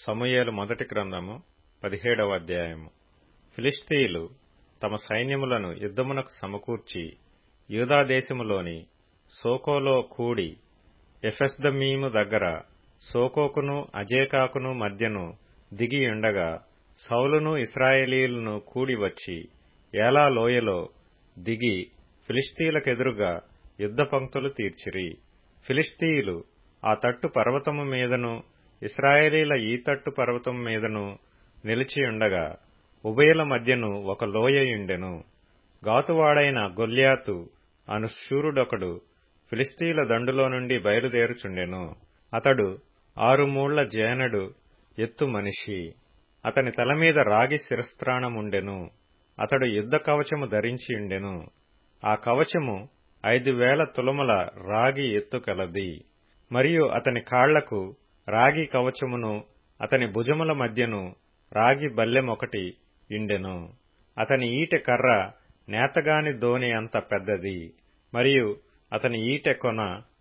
సమూయేలు మొదటి గ్రంథము పదిహేడవ అధ్యాయము ఫిలిష్తీయులు తమ సైన్యములను యుద్ధమునకు సమకూర్చి యూదా దేశములోని సోకోలో కూడి ఎఫెస్దమీము దగ్గర సోకోకును అజేకాకును మధ్యను దిగియుండగా సౌలును ఇశ్రాయేలీయులను కూడి వచ్చి ఏలా లోయలో దిగి ఫిలిష్తీయులకెదురుగా యుద్ధ పంక్తులు తీర్చిరి ఫిలిష్తీయులు ఆ తట్టు పర్వతము మీదను ఇశ్రాయేలీల ఈ తట్టు పర్వతము మీదను నిలిచియుండగా ఉభయుల మధ్యను ఒక లోయయుండెను గాతువాడైన గొల్యాతు అను శూరుడొకడు ఫిలిస్తీయుల దండులో నుండి బయలుదేరుచుండెను అతడు ఆరు మూళ్ల జేనడు ఎత్తు మనిషి అతని తలమీద రాగి శిరస్త్రాణముండెను అతడు యుద్ధ కవచము ధరించియుండెను ఆ కవచము ఐదు వేల తులముల రాగి ఎత్తు కలది మరియు అతని కాళ్లకు రాగి కవచమును అతని భుజముల మధ్యను రాగి బల్లెమొకటి ఇండెను అతని ఈటె కర్ర నేతగాని దోని అంత పెద్దది మరియు అతని ఈటె కొన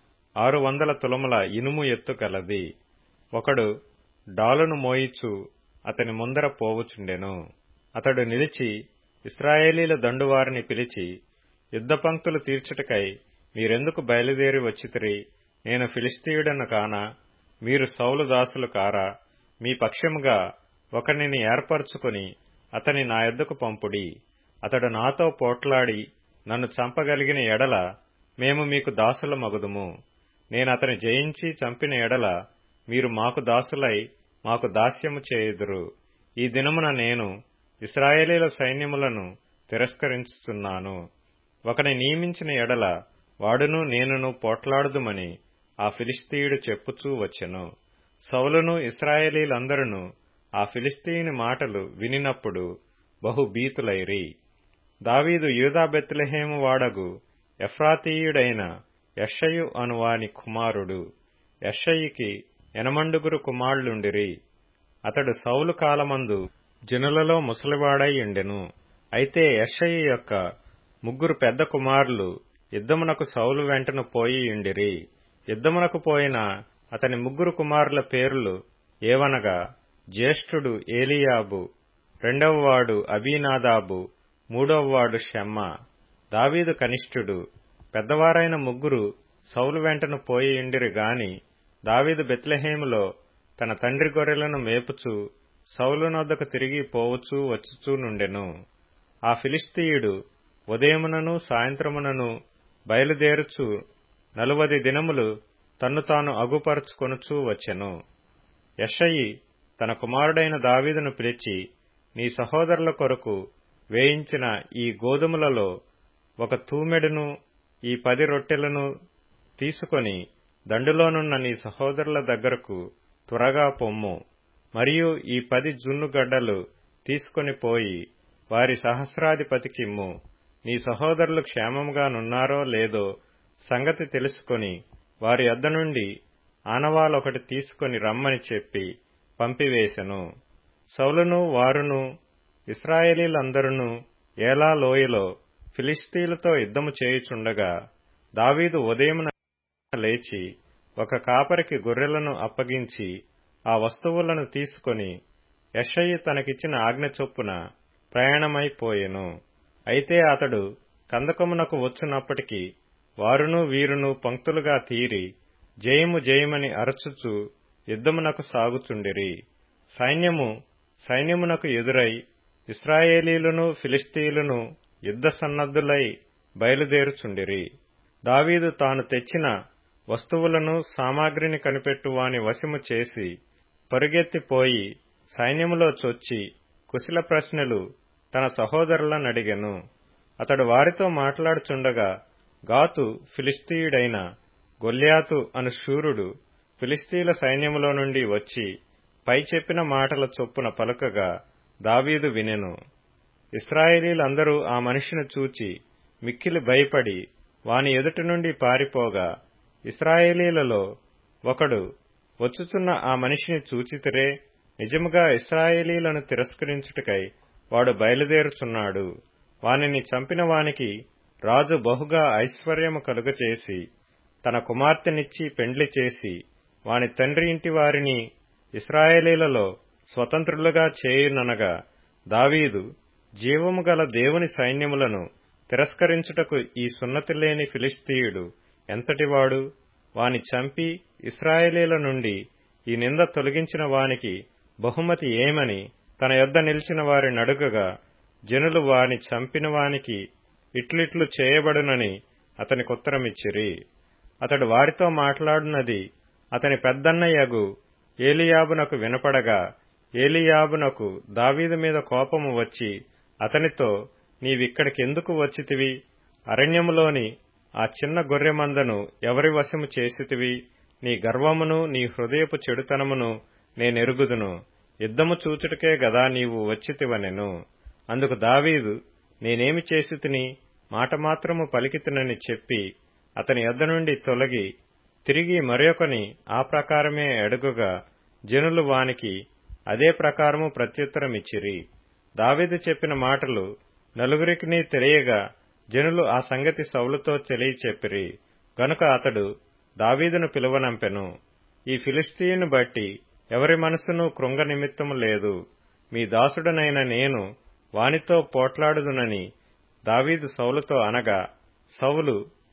ఆరు వందల తులముల ఇనుము ఎత్తు కలది ఒకడు డాలును మోయిచు అతని ముందర పోవుచుండెను అతడు నిలిచి ఇస్రాయేలీల దండువారిని పిలిచి యుద్ధ పంక్తులు తీర్చుటకై మీరెందుకు బయలుదేరి వచ్చితిరి నేను ఫిలిస్తీయుడను కానా మీరు సౌలు దాసులు కారా మీ పక్షముగా ఒకనిని ఏర్పరచుకుని అతని నా యొద్దకు పంపుడి అతడు నాతో పోట్లాడి నన్ను చంపగలిగిన ఎడల మేము మీకు దాసుల మగుదుము నేనతని జయించి చంపిన ఎడల మీరు మాకు దాసులై మాకు దాస్యము చేయుదురు ఈ దినమున నేను ఇస్రాయేలీల సైన్యములను తిరస్కరించుచున్నాను ఒకని నియమించిన ఎడల వాడును నేనును పోట్లాడుదుమని ఆ ఫిలిస్తీయుడు చెప్పుచూ వచ్చెను సౌలును ఇస్రాయేలీలందరూ ఆ ఫిలిస్తీయుని మాటలు వినినప్పుడు బహు భీతులైరి దావీదు యూదా బెత్లెహేము వాడగు ఎఫ్రాతీయుడైన యషయు అనువాని కుమారుడు యషయికి ఎనమండుగురు కుమారులుండిరి అతడు సౌలు కాలమందు జనులలో ముసలివాడై ఉండెను అయితే యషయి యొక్క ముగ్గురు పెద్ద కుమారులు యుద్ధమునకు సౌలు వెంటను పోయి ఉండిరి యుద్ధమునకు పోయిన అతని ముగ్గురు కుమారుల పేర్లు ఏవనగా జ్యేష్ఠుడు ఏలియాబు రెండవవాడు అబీనాదాబు మూడవవాడు షెమ్మ దావీదు కనిష్ఠుడు పెద్దవారైన ముగ్గురు సౌలు వెంటను పోయి ఉండిరి గాని దావీదు బెత్లెహేములో తన తండ్రి గొర్రెలను మేపుచూ సౌలునొద్దకు తిరిగి పోవచ్చు వచ్చుచూ నుండెను ఆ ఫిలిస్తీయుడు ఉదయమునను సాయంత్రమునను బయలుదేరుచు నలువది దినములు తన్ను తాను అగుపరుచుకొనుచూ వచ్చెను యషయి తన కుమారుడైన దావీదును పిలిచి నీ సహోదరుల కొరకు వేయించిన ఈ గోధుమలలో ఒక తూమెడును ఈ పది రొట్టెలను తీసుకొని దండులోనున్న నీ సహోదరుల దగ్గరకు త్వరగా పొమ్ము మరియు ఈ పది జున్నుగడ్డలు తీసుకొని పోయి వారి సహస్రాధిపతికిమ్ము నీ సహోదరులు క్షేమముగా నున్నారో లేదో సంగతి తెలుసుకొని వారి వద్ద నుండి ఆనవాలొకటి తీసుకొని రమ్మని చెప్పి పంపివేశెను సౌలును వారును ఇస్రాయేలీలందరూ ఏలా లోయలో ఫిలిస్తీన్లతో యుద్ధము చేయుచుండగా దావీదు ఉదయమున లేచి ఒక కాపరికి గొర్రెలను అప్పగించి ఆ వస్తువులను తీసుకొని యషయి తనకిచ్చిన ఆజ్ఞ చొప్పున ప్రయాణమైపోయెను అయితే అతడు కందకమునకు వచ్చునప్పటికీ వారును వీరును పంక్తులుగా తీరి జయము జయమని అరచుచు యుద్ధమునకు సాగుచుండిరి సైన్యము సైన్యమునకు ఎదురై ఇస్రాయేలీలను ఫిలిస్తీయులను యుద్ధ సన్నద్ధులై బయలుదేరుచుండిరి దావీదు తాను తెచ్చిన వస్తువులను సామాగ్రిని కనిపెట్టు వాని వశము చేసి పరుగెత్తిపోయి సైన్యములో చొచ్చి కుశల ప్రశ్నలు తన సహోదరులనడిగెను అతడు వారితో మాట్లాడుచుండగా గాతు ఫిలిస్తీయుడైన గొల్యాతు అను శూరుడు ఫిలిస్తీన్ల సైన్యములో నుండి వచ్చి పై చెప్పిన మాటల చొప్పున పలుకగా దావీదు వినెను ఇస్రాయేలీలందరూ ఆ మనిషిని చూచి మిక్కిలి భయపడి వాని ఎదుటి నుండి పారిపోగా ఇస్రాయేలీలలో ఒకడు వచ్చుచున్న ఆ మనిషిని చూచితిరే నిజముగా ఇస్రాయేలీలను తిరస్కరించుటకై వాడు బయలుదేరుచున్నాడు వానిని చంపిన వానికి రాజు బహుగా ఐశ్వర్యము కలుగచేసి తన కుమార్తెనిచ్చి పెండ్లి చేసి వాని తండ్రి ఇంటి వారిని ఇస్రాయేలీలలో స్వతంత్రులుగా చేయుననగా దావీదు జీవము గల దేవుని సైన్యములను తిరస్కరించుటకు ఈ సున్నతి లేని ఫిలిస్తీయుడు ఎంతటివాడు వాని చంపి ఇస్రాయేలీల నుండి ఈ నింద తొలగించిన వానికి బహుమతి ఏమని తన యొద్ద నిలిచిన వారి నడుగగా జనులు వాని చంపిన వానికి ఇట్లిట్లు చేయబడునని అతనికుత్తరమిచ్చిరి అతడు వారితో మాట్లాడునది అతని పెద్దన్నయ్యగు ఏలియాబునకు వినపడగా ఏలియాబునకు దావీదు మీద కోపము వచ్చి అతనితో నీవిక్కడికెందుకు వచ్చితివి అరణ్యములోని ఆ చిన్న గొర్రెమందను ఎవరి వశము చేసితివి నీ గర్వమును నీ హృదయపు చెడుతనమును నేనెరుగుదును యుద్ధము చూచుటకే గదా నీవు వచ్చితివనెను అందుకు దావీదు నేనేమి చేసితిని మాట మాత్రము పలికితినని చెప్పి అతని యొద్ద నుండి తొలగి తిరిగి మరొకని ఆ ప్రకారమే అడుగుగా జనులు వానికి అదే ప్రకారము ప్రత్యుత్తరమిచ్చిరి దావీదు చెప్పిన మాటలు నలుగురికి తెలియగా జనులు ఆ సంగతి సౌలుతో తెలియచెప్పిరి గనుక అతడు దావీదును పిలువనంపెను ఈ ఫిలిస్తీయుని బట్టి ఎవరి మనసును కృంగ నిమిత్తము లేదు మీ దాసుడనైన నేను వానితో పోట్లాడుదునని దావీదు సౌలుతో అనగా సౌలు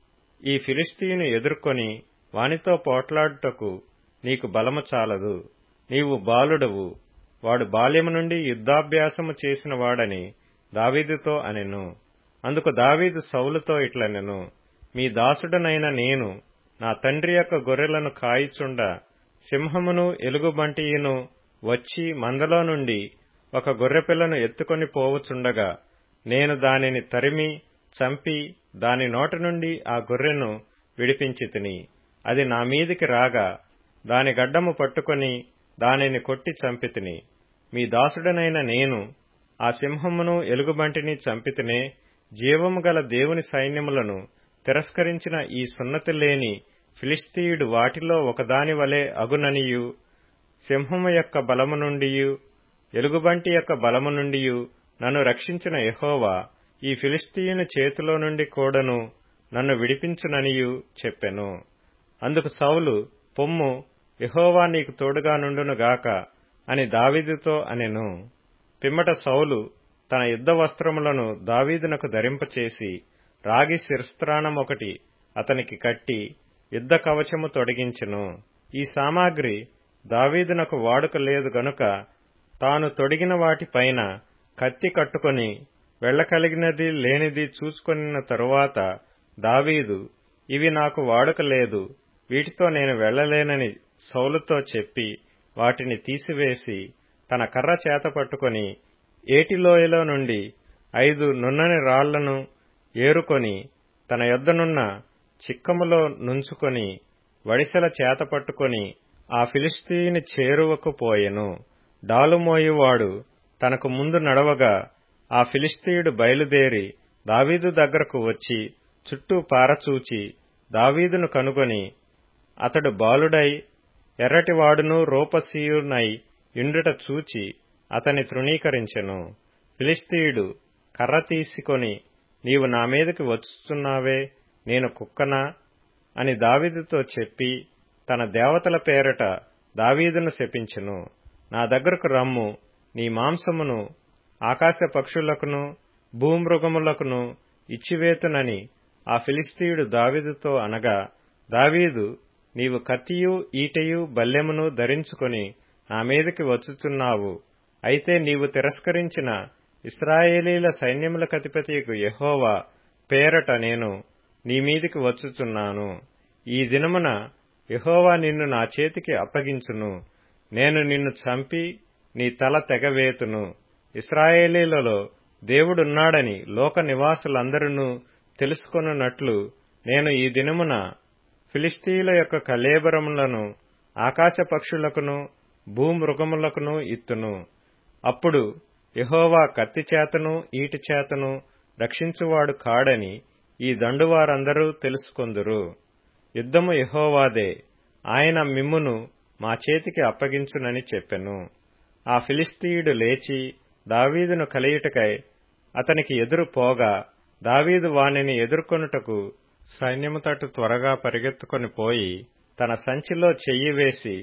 ఈ ఫిలిస్తీయుని ఎదుర్కొని వానితో పోట్లాడుటకు నీకు బలము చాలదు నీవు బాలుడవు వాడు బాల్యము నుండి యుద్ధాభ్యాసము చేసిన వాడని దావీదుతో అనెను అందుకు దావీదు సౌలుతో ఇట్లనెను మీ దాసుడనైన నేను నా తండ్రి యొక్క గొర్రెలను కాయిచుండ సింహమును ఎలుగుబంటియును వచ్చి మందలో నుండి ఒక గొర్రెపిల్లను ఎత్తుకొని పోవుచుండగా నేను దానిని తరిమి చంపి దాని నోటి నుండి ఆ గొర్రెను విడిపించి తిని అది నా మీదికి రాగా దాని గడ్డము పట్టుకొని దానిని కొట్టి చంపితిని మీ దాసుడనైన నేను ఆ సింహమును ఎలుగుబంటిని చంపితినే జీవము గల దేవుని సైన్యములను తిరస్కరించిన ఈ సున్నతి లేని ఫిలిస్తీయుడు వాటిలో ఒకదాని వలె అగుననియు సింహము యొక్క బలము నుండియు ఎలుగుబంటి యొక్క బలము నుండియు నన్ను రక్షించిన యహోవా ఈ ఫిలిస్తీయుని చేతిలో నుండి కూడాను నన్ను విడిపించుననియు చెప్పెను అందుకు సౌలు పొమ్ము యహోవా నీకు తోడుగా నుండునుగాక అని దావీదుతో అనెను పిమ్మట సౌలు తన యుద్ధ వస్త్రములను దావీదునకు ధరింపచేసి రాగి శిరస్త్రాణం ఒకటి అతనికి కట్టి యుద్ధ కవచము తొడిగించెను ఈ సామాగ్రి దావీదునకు వాడుక లేదు గనుక తాను తొడిగిన వాటిపైన కత్తి కట్టుకొని వెళ్లకలిగినది లేనిది చూసుకొనిన తరువాత దావీదు ఇవి నాకు వాడుక లేదు వీటితో నేను వెళ్లలేనని సౌలుతో చెప్పి వాటిని తీసివేసి తన కర్ర చేత పట్టుకొని ఏటిలోయలో నుండి ఐదు నున్నని రాళ్లను ఏరుకొని తన యొద్దనున్న చిక్కములో నుంచుకొని వడిసెల చేత పట్టుకొని ఆ ఫిలిస్తీయుని చేరువకు పోయెను డాలుమోయువాడు తనకు ముందు నడవగా ఆ ఫిలిస్తీయుడు బయలుదేరి దావీదు దగ్గరకు వచ్చి చుట్టూ పారచూచి దావీదును కనుగొని అతడు బాలుడై ఎర్రటివాడును రూపసీయునై ఇండుట చూచి అతని తృణీకరించెను ఫిలిస్తీయుడు కర్ర తీసుకొని నీవు నా మీదకి వచ్చుచున్నావే నేను కుక్కనా అని దావీదుతో చెప్పి తన దేవతల పేరట దావీదును శపించెను నా దగ్గరకు రమ్ము నీ మాంసమును ఆకాశ పక్షులకును భూమృగములకును ఇచ్చివేతునని ఆ ఫిలిస్తీయుడు దావీదుతో అనగా దావీదు నీవు కత్తియు ఈటెయు బల్లెమును ధరించుకొని నా మీదకి వచ్చుచున్నావు అయితే నీవు తిరస్కరించిన ఇస్రాయేలీల సైన్యముల కతిపతియకు యహోవా పేరట నేను నీ మీదికి వచ్చుచున్నాను ఈ దినమున యహోవా నిన్ను నా చేతికి అప్పగించును నేను నిన్ను చంపి నీ తల తెగవేతును ఇస్రాయేలీలలో దేవుడున్నాడని లోక నివాసులందరూ తెలుసుకొనున్నట్లు నేను ఈ దినమున ఫిలిస్తీయుల యొక్క కలేబరములను ఆకాశ పక్షులకును భూమృగములకును ఇత్తును అప్పుడు యహోవా కత్తి చేతను ఈటి చేతను రక్షించువాడు కాడని ఈ దండువారందరూ తెలుసుకొందురు యుద్ధము యహోవాదే ఆయన మిమ్మును మా చేతికి అప్పగించునని చెప్పెను ఆ ఫిలిస్తీయుడు లేచి దావీదును కలియుటకై అతనికి ఎదురు పోగా దావీదు వానిని ఎదుర్కొనుటకు సైన్యము తట్టు త్వరగా పరిగెత్తుకొని పోయి తన సంచిలో చెయ్యి వేసి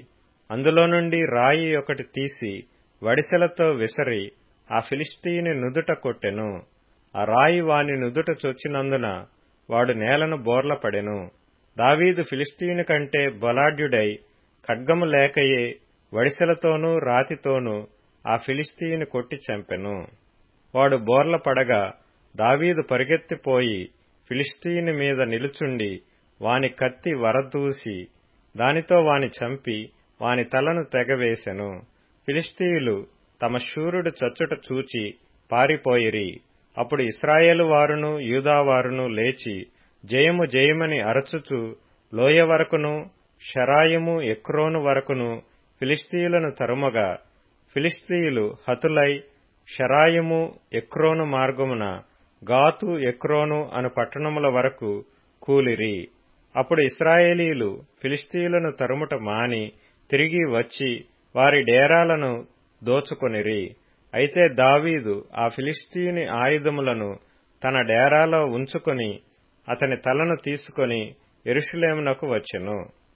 అందులో నుండి రాయి ఒకటి తీసి వడిసెలతో విసరి ఆ ఫిలిస్తీని నుదుట కొట్టెను ఆ రాయి వాని నుదుట చొచ్చినందున వాడు నేలను బోర్లపడెను దావీదు ఫిలిస్తీని కంటే బలాఢ్యుడై ఖడ్గము లేకయే వడిసెలతోనూ రాతితోనూ ఆ ఫిలిస్తీని కొట్టి చంపెను వాడు బోర్ల పడగా దావీదు పరిగెత్తిపోయి ఫిలిస్తీని మీద నిలుచుండి వాని కత్తి వరదూసి దానితో వాని చంపి వాని తలను తెగవేశెను ఫిలిస్తీయులు తమ శూరుడు చచ్చుట చూచి పారిపోయిరి అప్పుడు ఇస్రాయేలు వారును యూదావారును లేచి జయము జయమని అరచుచు లోయ వరకును షరాయిము ఎక్రోను వరకును ఫిలిస్తీయులను తరుమగా ఫిలిస్తీయులు హతులై షరాయిము ఎక్రోను మార్గమున గాతు ఎక్రోను అను పట్టణముల వరకు కూలిరి అప్పుడు ఇస్రాయేలీలు ఫిలిస్తీయులను తరుముట మాని తిరిగి వచ్చి వారి డేరాలను దోచుకొనిరి అయితే దావీదు ఆ ఫిలిస్తీని ఆయుధములను తన డేరాలో ఉంచుకొని అతని తలను తీసుకొని ఎరుషులేమునకు వచ్చెను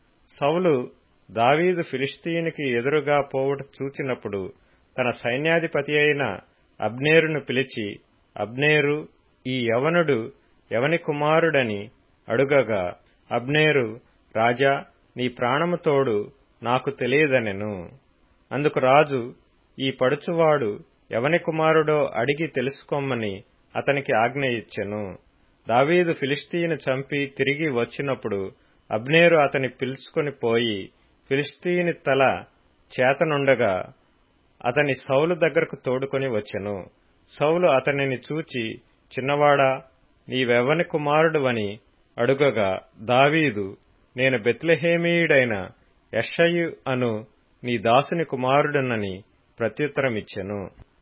సౌలు దావీదు ఫిలిస్తీనికి ఎదురుగా పోవుట చూచినప్పుడు తన సైన్యాధిపతి అయిన అబ్నేరును పిలిచి అబ్నేరు ఈ యవనుడు ఎవని కుమారుడని అడుగగా అబ్నేరు రాజా నీ ప్రాణము తోడు నాకు తెలియదనెను అందుకు రాజు ఈ పడుచువాడు ఎవని కుమారుడో అడిగి తెలుసుకోమని అతనికి ఆజ్ఞ ఇచ్చెను దావీదు ఫిలిస్తీని చంపి తిరిగి వచ్చినప్పుడు అబ్నేరు అతని పిలుచుకొని పోయి ఫిలిస్తీని తల చేతనుండగా అతని సౌలు దగ్గరకు తోడుకొని వచ్చెను సౌలు అతనిని చూచి చిన్నవాడా నీవెవని కుమారుడువని అడుగగా దావీదు నేను బెత్లెహేమీయుడైన యషయు అను నీ దాసుని కుమారుడనని ప్రత్యుత్తరమిచ్చెను